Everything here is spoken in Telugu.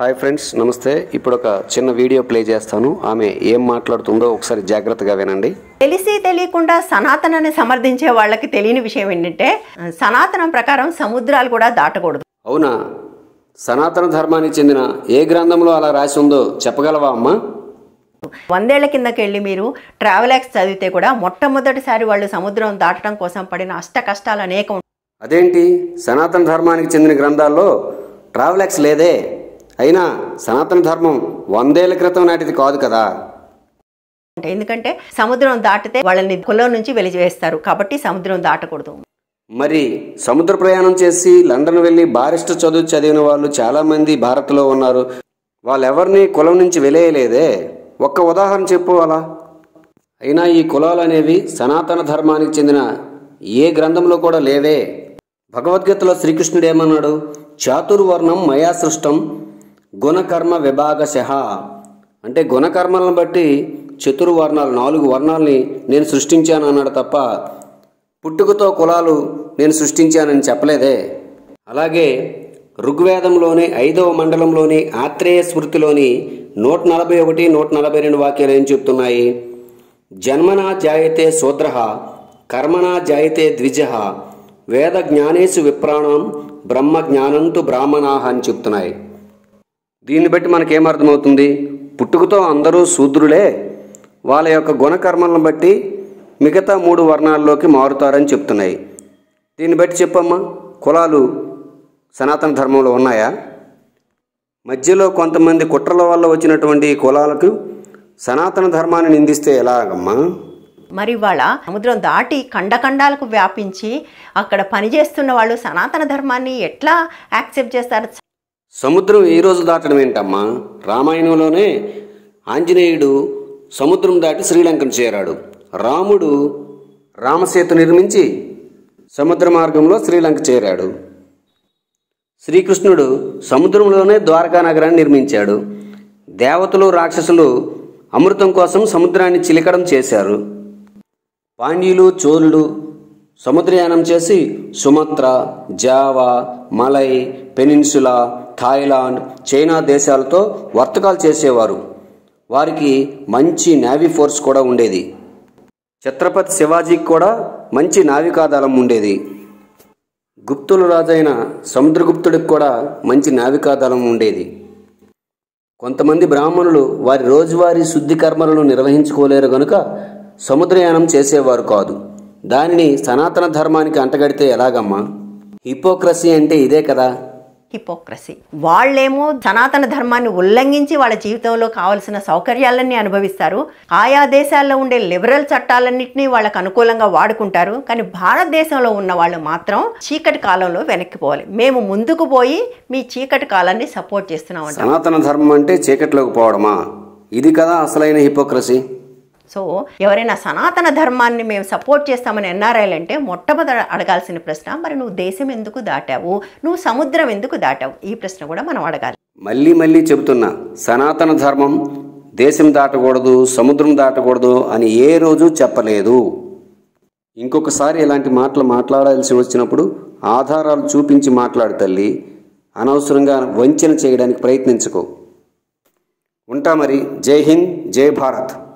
హాయ్ ఫ్రెండ్స్ నమస్తే ఇప్పుడు ఒక చిన్న వీడియో ప్లే చేస్తాను ఆమె ఏం మాట్లాడుతుందో ఒకసారి జాగ్రత్తగా వినండి తెలిసి తెలియకుండా సనాతనాన్ని సమర్థించే వాళ్ళకి తెలియని విషయం ఏంటంటే సనాతనం ప్రకారం సముద్రాలు కూడా దాటకూడదు అవునా సనాతన ధర్మానికి చెందిన ఏ గ్రంథంలో అలా రాసి ఉందో చెప్పగలవా అమ్మా వందేళ్ల కిందకి వెళ్ళి మీరు ట్రావెలాక్స్ చదివితే కూడా మొట్టమొదటిసారి వాళ్ళు సముద్రం దాటడం కోసం పడిన అష్ట కష్టాలు అనేకం అదేంటి సనాతన ధర్మానికి చెందిన గ్రంథాల్లో ట్రావెలాక్స్ లేదే అయినా సనాతన ధర్మం వందేళ్ల క్రితం నాటిది కాదు కదా ఉంటాయి ఎందుకంటే సముద్రం దాటితే వాళ్ళని కులం నుంచి వెలివేస్తారు కాబట్టి సముద్రం దాటకూడదు మరి సముద్ర ప్రయాణం చేసి లండన్ వెళ్ళి బారిస్టర్ చదువు చదివిన వాళ్ళు చాలామంది భారత్లో ఉన్నారు వాళ్ళెవరిని కులం నుంచి వెలేయలేదే ఒక్క ఉదాహరణ చెప్పు అలా అయినా ఈ కులాలు అనేవి సనాతన ధర్మానికి చెందిన ఏ గ్రంథంలో కూడా లేవే భగవద్గీతలో శ్రీకృష్ణుడు ఏమన్నాడు చాతుర్వర్ణం మయా సృష్టం గుణకర్మ విభాగశః అంటే గుణకర్మలను బట్టి చతుర్వర్ణాలు నాలుగు వర్ణాలని నేను సృష్టించాను అన్నాడు తప్ప పుట్టుకతో కులాలు నేను సృష్టించానని చెప్పలేదే అలాగే ఋగ్వేదంలోని ఐదవ మండలంలోని ఆత్రేయ స్మృతిలోని నూట నలభై ఒకటి నూట నలభై రెండు వాక్యాలు ఏం చెప్తున్నాయి జన్మనా జాయతే శూద్ర కర్మణా జాయతే ద్విజ వేద జ్ఞానేసు విప్రాణం బ్రహ్మ జ్ఞానంతు బ్రాహ్మణాహ అని చెప్తున్నాయి దీన్ని బట్టి మనకేమర్థమవుతుంది పుట్టుకతో అందరూ శూద్రులే వాళ్ళ యొక్క గుణకర్మలను బట్టి మిగతా మూడు వర్ణాల్లోకి మారుతారని చెప్తున్నాయి దీన్ని బట్టి చెప్పమ్మా కులాలు సనాతన ధర్మంలో ఉన్నాయా మధ్యలో కొంతమంది కుట్రల వల్ల వచ్చినటువంటి ఈ కులాలకు సనాతన ధర్మాన్ని నిందిస్తే ఎలాగమ్మా మరి వాళ్ళ సముద్రం దాటి ఖండఖండాలకు వ్యాపించి అక్కడ పనిచేస్తున్న వాళ్ళు సనాతన ధర్మాన్ని ఎట్లా యాక్సెప్ట్ చేస్తారు సముద్రం ఈ రోజు దాటడం ఏంటమ్మా రామాయణంలోనే ఆంజనేయుడు సముద్రం దాటి శ్రీలంకను చేరాడు రాముడు రామసేతు నిర్మించి సముద్ర మార్గంలో శ్రీలంక చేరాడు శ్రీకృష్ణుడు సముద్రంలోనే ద్వారకా నగరాన్ని నిర్మించాడు దేవతలు రాక్షసులు అమృతం కోసం సముద్రాన్ని చిలికడం చేశారు పాండ్యులు చోళులు సముద్రయానం చేసి Sumatra Java Malay peninsula Thailand China దేశాలతో వర్తకాలు చేసేవారు వారికి మంచి నేవీ ఫోర్స్ కూడా ఉండేది ఛత్రపతి శివాజీకి కూడా మంచి నావికాదళం ఉండేది గుప్తుల రాజైన సముద్రగుప్తుడికి కూడా మంచి నావికాదళం ఉండేది కొంతమంది బ్రాహ్మణులు వారి రోజువారీ శుద్ధి కర్మలను నిర్వహించుకోలేరు గనుక సముద్రయానం చేసేవారు కాదు దానిని సనాతన ధర్మానికి అంటగడితే ఎలాగమ్మా హిపోక్రసీ అంటే ఇదే కదా హిపోక్రసీ వాళ్ళేమో సనాతన ధర్మాన్ని ఉల్లంఘించి వాళ్ళ జీవితంలో కావలసిన సౌకర్యాలన్నీ అనుభవిస్తారు ఆయా దేశాల్లో ఉండే లిబరల్ చట్టాలన్నింటినీ వాళ్ళకు అనుకూలంగా వాడుకుంటారు కానీ భారతదేశంలో ఉన్న వాళ్ళు మాత్రం చీకటి కాలంలో వెనక్కిపోవాలి మేము ముందుకు పోయి మీ చీకటి కాలాన్ని సపోర్ట్ చేస్తున్నాం సనాతన ధర్మం అంటే చీకట్లోకి పోవడమా ఇది కదా అసలైన హిపోక్రసీ సో ఎవరైనా సనాతన ధర్మాన్ని మేము సపోర్ట్ చేస్తామని ఎన్ఆర్ఐలు అంటే మొట్టమొదట అడగాల్సిన ప్రశ్న మరి నువ్వు దేశం ఎందుకు దాటావు నువ్వు సముద్రం ఎందుకు దాటావు ఈ ప్రశ్న కూడా మనం అడగాలి మళ్ళీ మళ్ళీ చెబుతున్నా సనాతన ధర్మం దేశం దాటకూడదు సముద్రం దాటకూడదు అని ఏ రోజు చెప్పలేదు ఇంకొకసారి ఇలాంటి మాటలు మాట్లాడాల్సి వచ్చినప్పుడు ఆధారాలు చూపించి మాట్లాడు తల్లి అనవసరంగా వంచన చేయడానికి ప్రయత్నించుకో ఉంటా మరి జై హింద్ జై భారత్